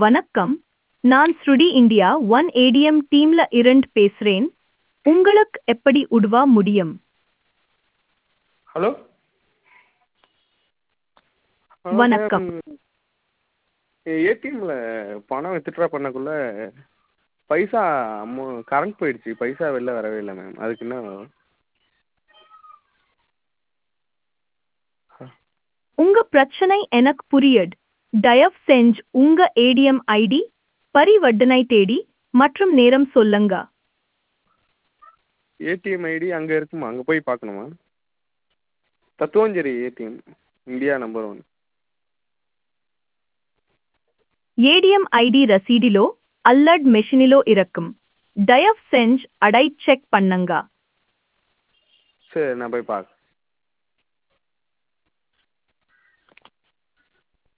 வணக்கம் நான் ஸ்ருடி இந்தியா ஒன் ஏடிஎம் டீம்ல இருந்து பேசுறேன் உங்களுக்கு எப்படி உதவ முடியும் ஹலோ வணக்கம். ஏடிஎம்ல பணம் வித்ட்ரா பண்ணக்குள்ள பைசா அமௌ கரண்ட் போயிடுச்சு பைசா வெளில வரவே இல்லை மேம் அதுக்கு என்ன உங்க பிரச்சனை எனக்கு புரியுது தயவு செஞ்சு உங்க ஏடிஎம் ஐடி பரிவர்த்தனை தேதி மற்றும் நேரம் சொல்லுங்க ஏடிஎம் ஐடி அங்கே இருக்குமா அங்கே போய் பார்க்கணுமா Thathuvancheri ATM India number one ATM ID ரசீடிலோ அல்லட் மெஷினிலோ இருக்கும் தயவு செஞ்சு அடை செக் பண்ணுங்க சரி நான் போய் பார்க்க